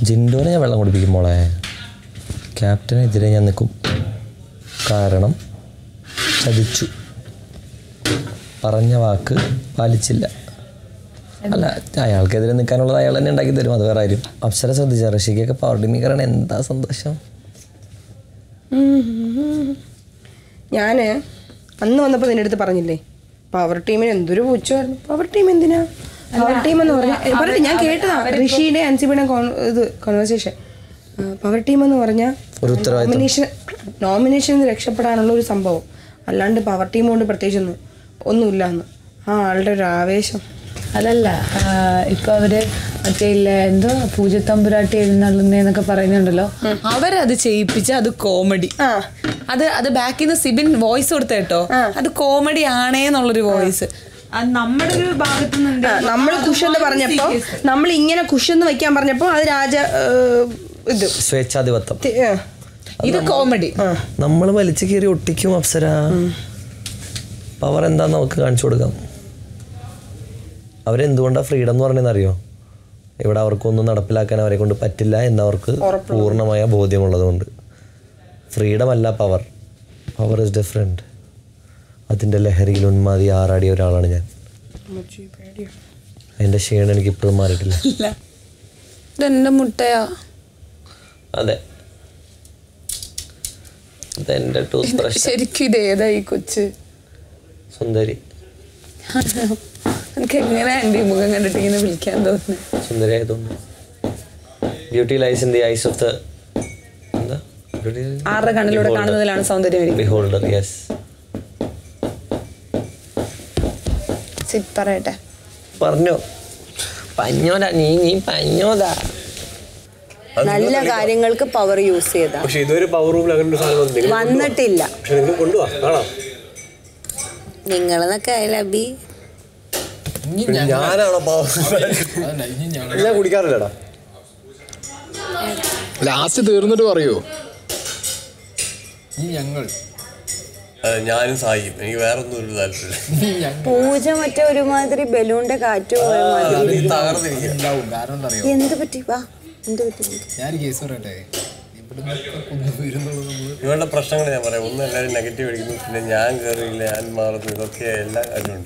ജിൻഡോനെ ഞാൻ വെള്ളം കുടിപ്പിക്കും മോളെ ക്യാപ്റ്റനെതിരെ ഞാൻ നിൽക്കും കാരണം ചതിച്ചു പറഞ്ഞ വാക്ക് പാലിച്ചില്ല അല്ല അയാൾക്കെതിരെ നിൽക്കാനുള്ളത് അയാൾ തന്നെ ഉണ്ടാക്കി തരും അത് വേറെ കാര്യം അപ്സര ശ്രദ്ധിച്ച ഋഷിക്കൊക്കെ പവർ ടീമിക്കറാണ് എന്താ സന്തോഷം ഞാൻ അന്ന് വന്നപ്പോൾ നിന്റെ അടുത്ത് പറഞ്ഞില്ലേ പവർ ടീമിന് എന്തൊരു പൂച്ചമായിരുന്നു പവർ ടീം എന്തിനാ പവർ ടീം എന്ന് പറഞ്ഞാൽ പറഞ്ഞിട്ട് ഞാൻ കേട്ടതാ ഋഷിയുടെ അൻസിബിയുടെ ഇത് കോൺവെർസേഷൻ പവർ ടീം എന്ന് പറഞ്ഞാൽ ഒരു ഉത്തരവാദിത്വം നോമിനേഷൻ നോമിനേഷൻ രക്ഷപ്പെടാനുള്ള ഒരു സംഭവം അല്ലാണ്ട് പവർ ടീം കൊണ്ട് പ്രത്യേകിച്ചൊന്നും ഒന്നുമില്ല എന്ന് ആ ആളുടെ ഒരു ആവേശം അതല്ല ആ, ഇപ്പൊ അവര് മറ്റേ ഇല്ല എന്തോ പൂജത്തമ്പുരാട്ടി എഴുന്നള്ളുന്നേന്നൊക്കെ പറയുന്നുണ്ടല്ലോ അവരത് ചെയ്യിപ്പിച്ച അത് കോമഡി ആ അത് അത് ബാക്കിൽ നിന്ന് സിബിൻ വോയിസ് കൊടുത്ത കേട്ടോ അത് കോമഡി ആണേന്നുള്ളൊരു വോയിസ് അത് നമ്മുടെ ഒരു ഭാഗത്തു നിന്ന് നമ്മൾ കുഷെന്ന് പറഞ്ഞപ്പോ നമ്മൾ ഇങ്ങനെ കുഷെന്ന് വെക്കാൻ പറഞ്ഞപ്പോ അത് രാജ ഏഹ്, ഇത് സ്വേച്ഛാധിപത്യം തി- ഏഹ്. ഇത് കോമഡി നമ്മൾ വലിച്ചു കീറി ഒട്ടിക്കും അപ്സര പവർ എന്താന്ന് നമുക്ക് കാണിച്ചു കൊടുക്കാം അവരെന്തുകൊണ്ടാണ് ഫ്രീഡം എന്ന് പറഞ്ഞതെന്ന് അറിയോ ഇവിടെ അവർക്കൊന്നും നടപ്പിലാക്കാൻ അവരെ കൊണ്ട് പറ്റില്ല എന്നവർക്ക് പൂർണ്ണമായ ബോധ്യമുള്ളതുകൊണ്ട് ഫ്രീഡം അല്ല പവർ പവർ ഇസ് ഡിഫറെൻറ്റ് അതിൻ്റെ ലഹരിയിൽ ഉന്മാതി ആറാടിയ ഒരാളാണ് ഞാൻ അതിൻ്റെ ക്ഷീണം എനിക്ക് ഇപ്പോഴും മാറിയിട്ടില്ല ഇല്ല ഇതെന്റെ മുട്ടയാ അതെ ഇതെൻ്റെ ടൂത്ത് ബ്രഷ് ശരിക്കും ഇത് ഏതാ ഈ കൊച്ച് സുന്ദരി എനിക്ക് എങ്ങനെ എൻ്റെ ഈ മുഖം കണ്ടിട്ട് ഇങ്ങനെ വിളിക്കാൻ തോന്നുന്നു സുന്ദരിയായി തോന്നുന്നു beauty lies in the eyes of the എന്താ ആരുടെ കണ്ണിലൂടെ കാണുന്നതിലാണ് സൗന്ദര്യം ബിഹോൾഡർ യെസ് സിറ്റ് പറയട്ടെ പറഞ്ഞോ പഞ്ഞോടാ നീ നീ പഞ്ഞോടാ നല്ല കാര്യങ്ങൾക്ക് പവർ യൂസ് ചെയ്താ പക്ഷെ ഇതൊരു പവർ റൂമിൽ അങ്ങനെ ഒരു സാധനം വന്നു. നിങ്ങൾ വന്നിട്ടില്ല പക്ഷെ നിങ്ങൾ കൊണ്ടുപോവാ കാണാം നിങ്ങളെന്നൊക്കെ അയലബി ഞാനാണോ പവർ ഞാൻ കുടിക്കാറില്ലടാ ലാസ്റ്റ് തീർന്നിട്ട് പറയൂ ഈ ഞങ്ങൾ ഞാനും സായിയും എനിക്ക് വേറെ ഒന്നും ഒരു താല്പര്യമില്ല പൂജ മറ്റേ ഒരുമാതിരി ബലൂണിന്റെ കാറ്റ് പോയ മാതിരി ഉണ്ടാവും കാരണം എന്താ അറിയോ എന്ത് പറ്റി വാ എന്ത് പറ്റി ഞാൻ കേസ് പറയട്ടെ ഇവിടുന്ന് കൊണ്ടുവരുന്നുള്ളത് നമ്മള് ഇവരുടെ പ്രശ്നങ്ങൾ ഞാൻ പറയാം ഒന്ന് എല്ലാവരും നെഗറ്റീവ് അടിക്കുന്നു പിന്നെ ഞാൻ കയറിയില്ല ഞാൻ മാറുന്നു ഇതൊക്കെ എല്ലാ കാര്യമുണ്ട്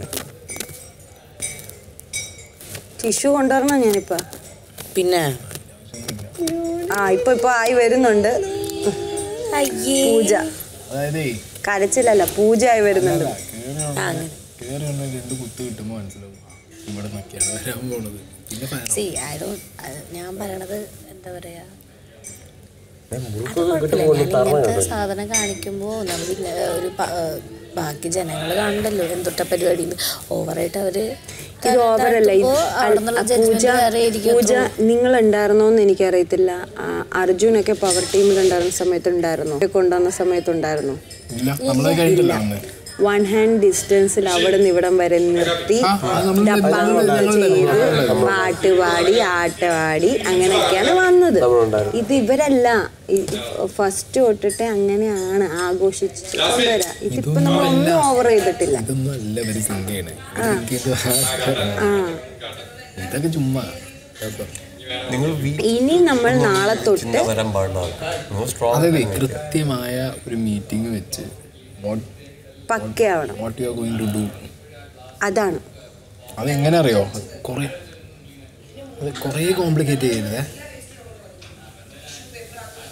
ടിഷ്യൂ കൊണ്ടുവരണം ഞാനിപ്പോ പിന്നെ ആ ഇപ്പൊ ഇപ്പൊ ആയി വരുന്നുണ്ട് പൂജ അതായത് കരച്ചിലല്ല പൂജ ആയി വരുന്നുണ്ട് കേറി വന്ന രണ്ട് കുത്ത് കിട്ടുമ്പോ മനസ്സിലാവും ഇവിടെ നിന്നൊക്കെയാണ് വരാൻ പോണത് പിന്നെ ഫാൻ സി ഐ ഡോണ്ട് ഞാൻ പറയണത് എന്താ പറയാ ഞാൻ അത് മുറുക്കൊന്നും കുഴപ്പമില്ല കിട്ടുമ്പോൾ ഞാൻ തരണം ഇങ്ങനത്തെ സാധനം കാണിക്കുമ്പോൾ നമ്മൾ ഒരു പ- ഏഹ് ബാക്കി ജനങ്ങൾ കാണണ്ടല്ലോ എന്തൊട്ട പരിപാടി ഓവറായിട്ട് അവര് ഇത് ഓവറല്ല ഇത് അവിടെ നിന്നുള്ള പൂജ ജഡ്ജ്മെന്റ് വേറെ ആയിരിക്കും പൂജ നിങ്ങൾ ഉണ്ടായിരുന്നോന്ന് എനിക്കറിയത്തില്ല ആ, അർജുനൊക്കെ പവർ ടീമിൽ ഉണ്ടായിരുന്ന സമയത്ത് ഉണ്ടായിരുന്നു കൊണ്ടുവന്ന സമയത്ത് ഉണ്ടായിരുന്നു ഇല്ല നമ്മളത് കഴിഞ്ഞിട്ടില്ല അന്ന് വൺ ഹാൻഡ് ഡിസ്റ്റൻസിൽ അവിടെ നിന്ന് ഇവിടം വരെ നിർത്തി ഡപ്പാങ്കൊട്ട് ചെയ്ത് പാട്ട് പാടി ആട്ട പാടി അങ്ങനെയൊക്കെയാണ് വന്നത് ഇത് ഇവരല്ല ഫസ്റ്റ് തൊട്ടിട്ട് അങ്ങനെയാണ് ആഘോഷിച്ച് കൊണ്ടുവരാ ഇതിപ്പോ നമ്മൾ ഒന്നും ഓവർ ചെയ്തിട്ടില്ല ഇതൊന്നും അല്ല ഇവര് സിങ്ക് ചെയ്യണേ ആ ഇതൊക്കെ ചുമ്മാ കേട്ടോ. നിങ്ങൾ ഇനി നമ്മൾ നാളെ തൊട്ട് ചിന്ത വരാൻ പാടില്ല നിങ്ങൾ സ്ട്രോങ് അതായത് കൃത്യമായ ഒരു മീറ്റിംഗ് വെച്ച് വാട്ട് പക്കയാവണം what you are going to do അതാണ് അതെങ്ങനെ അറിയോ കുറേ അത് കുറേ കോംപ്ലിക്കേറ്റ് ചെയ്യരുതേ